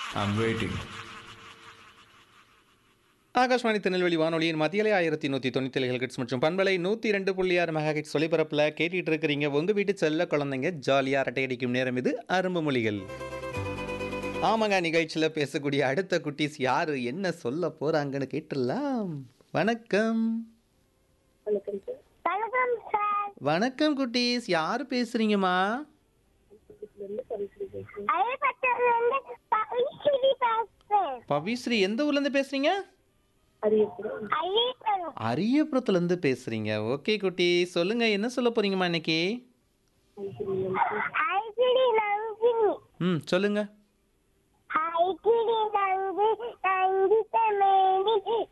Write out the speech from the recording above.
I'm waiting. Akashvani Tirunelveli வானொலியின் மத்தியலை ஆயிரத்தி நூற்றி தொண்ணூற்றி ஏழு ஹெட்ஸ் மற்றும் பண்பலை நூற்றி ரெண்டு புள்ளி ஆறு மெகா ஹெட்ஸ் ஒலிபரப்பில் கேட்டுட்டு இருக்கிறீங்க உங்கள் வீட்டு செல்ல குழந்தைங்க ஜாலியாக அரட்டை அடிக்கும் நேரம் இது அரும்பு மொழிகள் ஆமாங்க நிகழ்ச்சியில் பேசக்கூடிய அடுத்த குட்டீஸ் யார் என்ன சொல்ல போகிறாங்கன்னு கேட்டுடலாம் வணக்கம் வணக்கம் சார் வணக்கம் குட்டீஸ் யார் பேசுகிறீங்கம்மா அயல்பட்டிலிருந்து பவிஸ்ரீ பேசுறேன் பவிஸ்ரீ எந்த ஊர்லேருந்து பேசுகிறீங்க அயல்புரம் அரியபுரத்துலேருந்து பேசுகிறீங்க ஓகே குட்டி சொல்லுங்கள் என்ன சொல்ல போகிறீங்கம்மா இன்னைக்கு ஐகிரி நந்தினி ம் சொல்லுங்கள் ஐகிரி நந்தி நந்தித மேனி